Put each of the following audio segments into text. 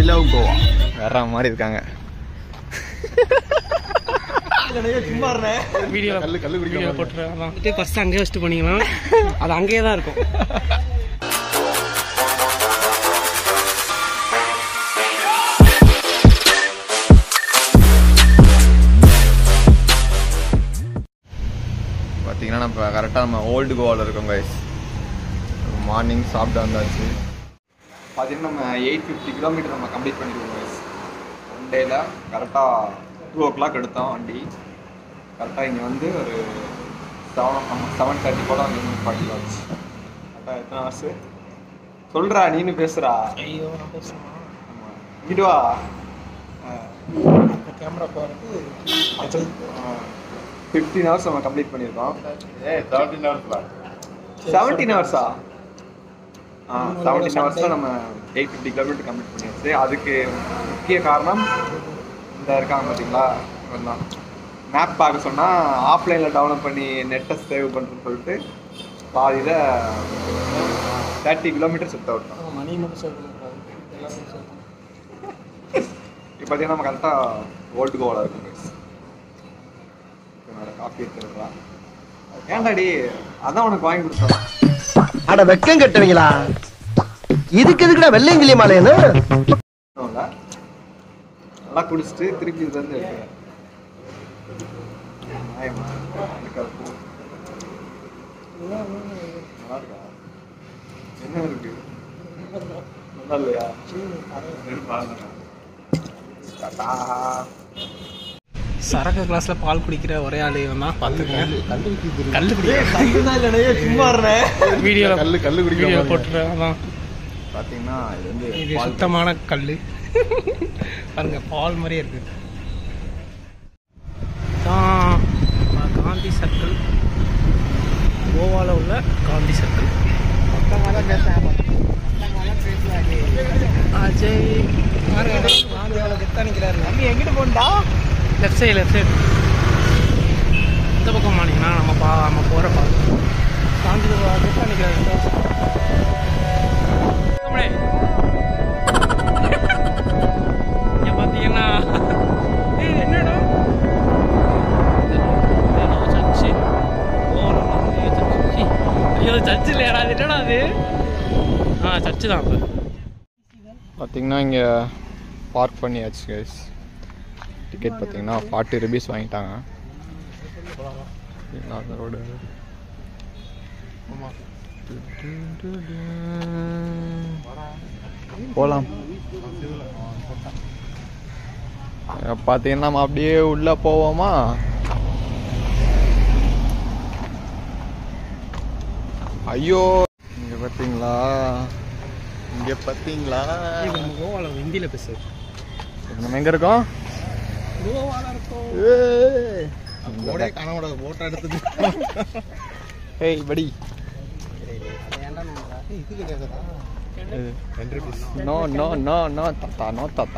Love Goa வேற மாதிரி இருக்காங்க வீடியோ கல்லு கல்லு வீடியோ குடிக்க போட்டுரு அதான் வந்துட்டு ஃபர்ஸ்ட் அங்கேயே வச்சுட்டு பண்ணிக்கலாம் அது அங்கேயே தான் இருக்கும் பார்த்தீங்கன்னா நம்ம கரெக்டாக நம்ம ஓல்டு கோவாவில் இருக்கோம் கைஸ் மார்னிங் சாப்பிட்டு வந்தாச்சு பார்த்தீங்கன்னா நம்ம எயிட் ஃபிஃப்டி கிலோமீட்டர் நம்ம கம்ப்ளீட் பண்ணிருக்கோம் கைஸ் ஒன் டேயில் கரெக்டாக டூ ஓ கிளாக் எடுத்தோம் வண்டி கரெக்டாக இங்கே வந்து ஒரு செவன் செவன் தேர்ட்டி போல் அங்கே வந்து பாட்டிலாச்சு கரெக்டாக எத்தனை ஹவர்ஸு சொல்கிறா நீனு பேசுகிறா ஐயோ நான் பேசுகிறேன் ஆமாம் இங்கிட்டு வா கேமரா போகிறது ஃபிஃப்டீன் ஹவர்ஸ் நம்ம கம்ப்ளீட் பண்ணியிருக்கோம் ஏய் செவன்டீன் ஹவர்ஸ்ல செவன்டீன் ஹவர்ஸா ஆ செவன்டீன் ஹவர்ஸில் நம்ம எயிட் ஃபிஃப்டி கிலோமீட்டர் கம்ப்ளீட் பண்ணியாச்சு அதுக்கு முக்கிய காரணம் இந்த இருக்காங்க பார்த்தீங்களா இவன் தான் மேப் பார்க்க சொன்னால் ஆஃப்லைனில் டவுன்லோட் பண்ணி நெட்டை சேவ் பண்ணுறேன்னு சொல்லிட்டு பாதியில் தேர்ட்டி கிலோமீட்டர் சுத்த விட்டோம் மணி மட்டும் சொல்லக்கூடாது எல்லாரும் சொல்லணும் இப்போ பார்த்தீங்கன்னா நம்ம கரெக்டாக ஓல்டு கோவாவில் இருக்கும் guys. என்னோட காஃபி எடுத்துருக்கா ஏன்டாடி அதான் உனக்கு வாங்கி கொடுத்தோம் அட வெக்கம் கட்டுவீங்களா இதுக்கு எதுக்குடா வெள்ளையங்கிலி மாலையன்னு ஒண்ணுமில்ல. நல்லா குடிச்சிட்டு திருப்பி இதுல இருந்து எடுக்கிறேன் நியாயமா? இருக்காது போ. நல்லா இருக்கா என்ன இருக்கு நல்லா இல்லையா டாடா. சரக்கு கிளாஸ்ல பால் குடிக்கிற ஒரே ஆளு இவன் தான் பார்த்துக்கங்க கல்லு கல்லுதான் இல்லைண்ணே, சும்மா இருந்தேன். வீடியோ கல்லு கல்லு வீடியோ குடிக்க போட்டுரு அதான் பாத்தீங்கன்னா இது வந்து இது பால் சுத்தமான கல் பாருங்க பால் மாதிரியே இருக்கு தான் காந்தி சர்க்கிள் கோவாவில் உள்ள காந்தி சர்க்கிள் அஜய் எங்கிட்டு போண்டா லெஃப்ட் சைடு லெஃப்ட் சைடு இந்த பக்கம் போனீங்கன்னா நம்ம பா நம்ம போகிற பார்த்து காந்தி கெத்தா நிற்கிறாரு இங்க பாத்தீங்கன்னா ஏய், என்னடா இது ஏதோ சர்ச்சு ஓ நம்ம சர்ச்சு ஐயோ சர்ச்சு இல்லையாடா அது என்னடா அது ஆ சர்ச்சு தான் அப்போ பார்த்தீங்கன்னா இங்கே பார்க் பண்ணியாச்சு கைஸ் டிக்கெட் பார்த்தீங்கன்னா ஃபார்ட்டி ருபீஸ் வாங்கிட்டாங்க பார்த்தீங்களா அந்த ரோடு போகலாம் பார்த்தீங்கன்னா நம்ம அப்படியே உள்ள போவோமா ஐயோ இங்க பார்த்தீங்களா இங்க பார்த்தீங்களா நம்ம கோவாவில் ஹிந்தியில் பேசு இப்ப நம்ம எங்க இருக்கோம் கோவாவில் இருக்கோம் ஏய். போடே கனவோட போட்டோ எடுத்துட்டு ஏய் படி இது கிடையாதுடா entry fees no no no no தாத்தா நோ தாத்தா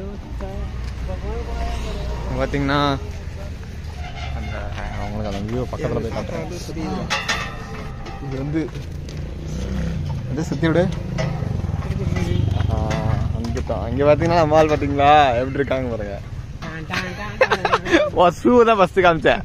இங்க பார்த்தீங்கன்னா அந்த அவங்களுக்கு அந்த வியூ பக்கத்தில் போய் காட்டுறேன் இது வந்து வந்து சுற்றி விடு ஆ, வந்துட்டோம் இங்கே பார்த்தீங்கன்னா நம்ம ஆள் பார்த்தீங்களா எப்படி இருக்காங்க பாருங்க ஓ ஷூ தான் ஃபஸ்ட்டு காமிச்சேன்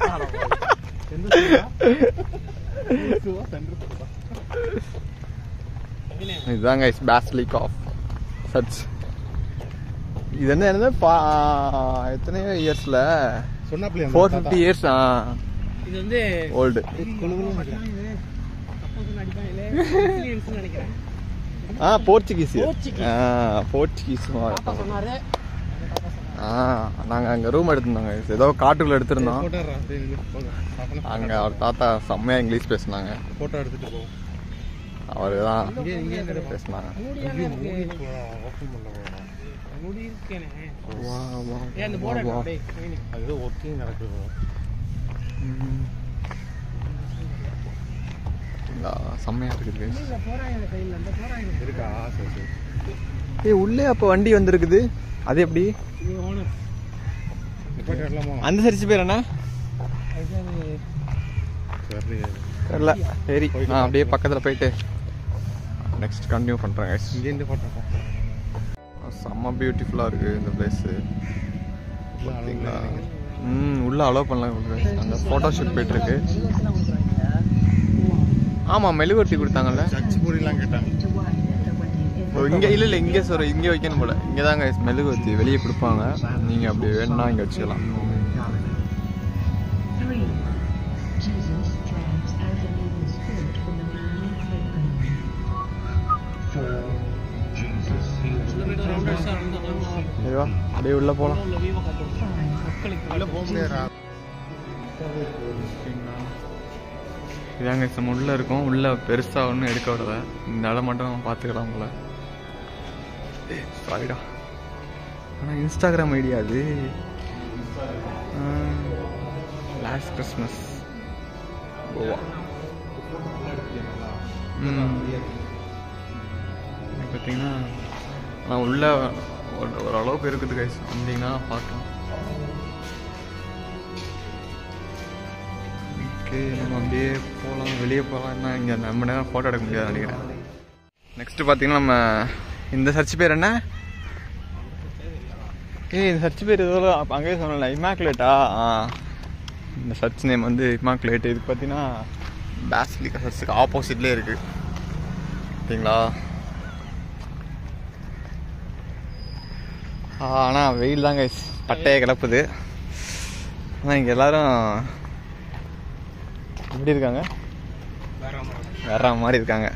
இதுதான் கைஸ் பேஸ்லிக் ஆஃப் சர்ச் இது என்ன என்னது பா எத்தனையோ இயர்ஸில் சொன்னாப்லையா ஃபோர் ஃபிஃப்டி இயர்ஸ் ஆ இது வந்து ஓல்டு நினைக்கிறேன் ஆ போர்ச்சுகீஸ் போர்ச்சுகீஸ். ஆ போர்ச்சுகீஸ் சொன்னாரு ஆ நாங்கள் அங்கே ரூம் எடுத்திருந்தோங்க ஏதோ காட்டுக்குள்ள எடுத்திருந்தோம் போட்டோறா போங்க அங்கே அவர் தாத்தா செம்மையாக இங்கிலீஷ் பேசுனாங்க போட்டோ எடுத்துட்டு போவோம் அவர் தான் இங்கே இங்கே என்ன பேசுனாங்க ஓப்பன் பண்ண முடி இருக்கேனே வா, வா, ஏன் அந்த வா, போர்டு வா. அப்படியே அது ஏதோ ஒர்க்கிங் நடக்குது ம். இந்தா, செம்மையா இருக்குது guys. போறாங்க கையில் அந்த போறாங்க இருக்கா சரி சரி ஏய் உள்ளே அப்போ வண்டி வந்திருக்குது அது எப்படி இது ஓனர் நிப்பாட்டி வரலாமா அந்த சரிச்சு பேர் என்ன சரி தெரியல சரி நான் அப்படியே பக்கத்தில் போயிட்டு நெக்ஸ்ட் கண்டினியூ பண்ணுறேன் guys. இங்கேருந்து போட்டோ செம்ம செம்ம பியூட்டிஃபுல்லாக இருக்குது இந்த பிளேஸு பார்த்தீங்களா ம் உள்ளே அலோவ் பண்ணலாம் அங்கே ஃபோட்டோ ஷூட் போயிட்டுருக்கு ஆமாம் மெழுகுவர்த்தி கொடுத்தாங்கல்ல சர்ச் பூரிலாம் கேட்டாங்க ஓ இங்கே இல்லை இல்லை இங்கே சார் இங்கே வைக்கணும் போல இங்கே தாங்க மெழுகுவர்த்தி வெளியே கொடுப்பாங்க நீங்கள் அப்படி வேணும்னா இங்கே வச்சுக்கலாம் Three. Jesus triumphs as an evil spirit from the beginning of ஐயோ அப்படியே உள்ளே போகலாம் உள்ள போக முடியாதா இதாங்க நம்ம உள்ளே இருக்கோம் உள்ளே பெருசாக ஒன்றும் எடுக்க விடல இந்த இடம் மட்டும் பார்த்துக்கலாம் போல சாரிடா ஆனால் இன்ஸ்டாகிராம் ஐடியா அது லாஸ்ட் கிறிஸ்மஸ் கோவா ம் பார்த்தீங்கன்னா நான் உள்ள ஒரு- ஓரளவுக்கு இருக்குது கைஸ் வந்தீங்கன்னா பார்க்கலாம் ஓகே நம்ம அப்படியே போகலாம் வெளியே போகலாம் என்ன இங்கே நம்ம நேரம் ஃபோட்டோ எடுக்க முடியாது நினைக்கிறேன் நெக்ஸ்ட்டு பார்த்தீங்கன்னா நம்ம இந்த சர்ச் பேர் என்ன ஏய் இந்த சர்ச் பேர் ஏதோ அப்ப அங்கேயே சொன்னல இமாக்குலேட்டா ஆ இந்த சர்ச் நேம் வந்து இமாக்குலேட் இதுக்கு பார்த்தீங்கன்னா பேஸ்லிக்கா சர்ச்சுக்கு ஆப்போசிட்லேயே இருக்குது ஓகேங்களா ஆனால் வெயில் தாங்க பட்டையை கிளப்புது ஆனால் இங்கே எல்லாரும் எப்படி இருக்காங்க வேற மாதிரி இருக்காங்க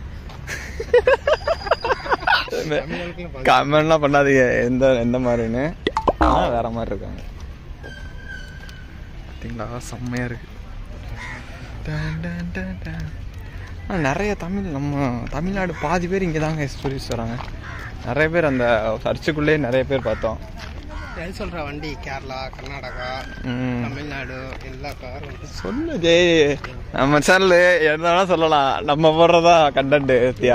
கமெண்ட்லாம் பண்ணாதீங்க எந்த எந்த மாதிரின்னு ஆனால் வேற மாதிரி இருக்காங்க பார்த்தீங்களா செம்மையாக இருக்கு டன் டன் டன் டன். ஆனா நிறைய தமிழ் நம்ம தமிழ்நாடு பாதி பேர் இங்கே தாங்க டூரிஸ்ட் வராங்க நிறைய பேர் அந்த சர்ச்சுக்குள்ளேயே நிறைய பேர் பார்த்தோம் எது சொல்ற வண்டி கேரளா கர்நாடகா ம். தமிழ்நாடு எல்லா காரும் சொல்லு ஜெய் நம்ம சேனல் என்ன வேணா சொல்லலாம் நம்ம போடுறதா கண்டென்ட் தியா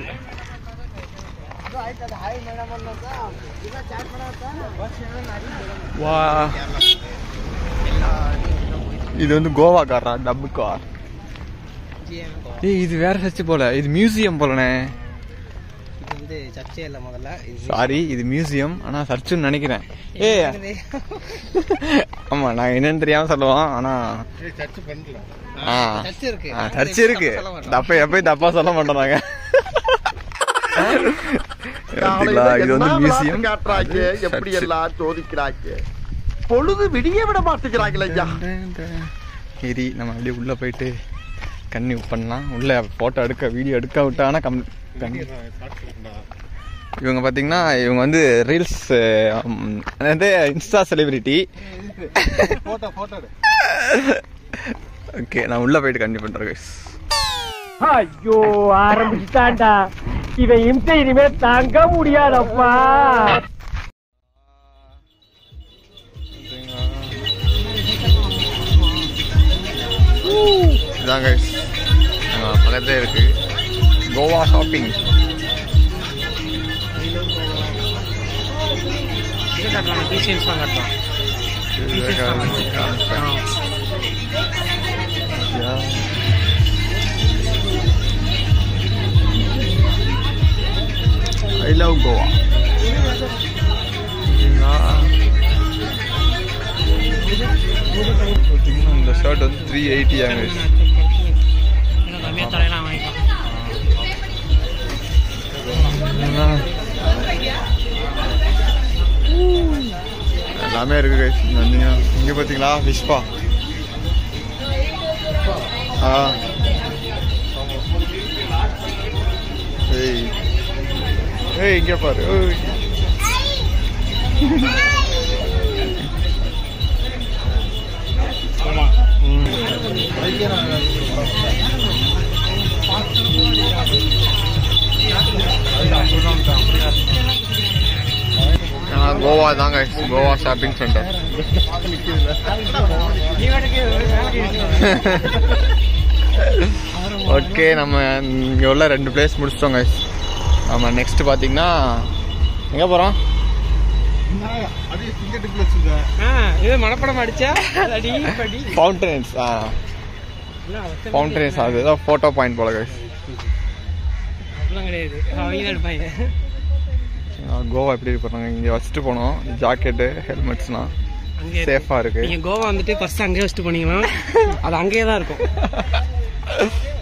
வா இது வந்து கோவா காரா டப்பு கார் ஏய் இது வேற சர்ச்சு போல இது மியூசியம் போலனே இது வந்து சர்ச்சே இல்லை முதல்ல இது சாரி இது மியூசியம் ஆனா சர்ச்சுன்னு நினைக்கிறேன் ஏய் ஆமா நான் என்னன்னு தெரியாம சொல்லுவோம் ஆனா சர்ச் பண்ணல ஆ சர்ச் இருக்கு ஆ, சர்ச் இருக்கு தப்ப எப்பயும் தப்பா சொல்ல மாட்டோம் நாங்க பாத்தீங்களா, இது வந்து மியூசியம் காட்டுறாங்க எப்படி எல்லாம் சோதிக்கிறாங்க பொழுது விடிய விட மாட்டேங்கிறாங்களே ஐயா சரி நம்ம அப்படியே உள்ள போயிட்டு கண்ணி பண்ணலாம் உள்ள போட்டோ எடுக்க வீடியோ எடுக்க விட்டானா கம் கண்ணி இவங்க பாத்தீங்கன்னா இவங்க வந்து ரீல்ஸ் அதாவது insta celebrity photo photo okay நான் உள்ள போயிட்டு கண்டி பண்றேன் guys. ஐயோ ஆரம்பிச்சுட்டான்டா இவன் இம்சை இனிமே தாங்க முடியாதப்பா இதான் கைஸ் பக்கத்துல இருக்கு கோவா ஷாப்பிங் இது காட்டுறாங்க டீச்சர்ஸ்லாம் காட்டுறான் ஐ லவ் கோவா இந்த ஷர்ட் வந்து த்ரீ எயிட்டி ஆங்க இன்னும் கம்மியாக தலையெல்லாம் வாங்கிக்கலாம் எல்லாமே இருக்கு guys. இங்க வந்தீங்கன்னா இங்க பாத்தீங்களா விஷ்பா ஆ ஏய் ஏய் இங்க பாரு ஏய். ஆ, கோவா தாங்க கோவா ஷாப்பிங் சென்டர் ஓகே நம்ம இங்க உள்ள ரெண்டு பிளேஸ் முடிச்சிட்டோம் guys நம்ம நெக்ஸ்ட் பாத்தீங்கன்னா எங்க போறோம் அதே ஃபிங்கர் டிப்ல வச்சுங்க ஆ இது மனப்படம் அடிச்சா அடி படி ஃபவுண்டன்ஸ் ஆ ஃபவுண்டன்ஸ் அது ஏதோ ஃபோட்டோ பாயிண்ட் போல guys அப்படிலாம் கிடையாது அவங்க தான் எடுப்பாங்க கோவா எப்படி இருப்பாங்க இங்கே வச்சுட்டு போனோம் ஜாக்கெட்டு ஹெல்மெட்ஸ்லாம் அங்கே சேஃபாக இருக்கு நீங்க கோவா வந்துட்டு ஃபர்ஸ்ட் அங்கேயே வச்சுட்டு போனீங்கன்னா அது அங்கேயே தான் இருக்கும்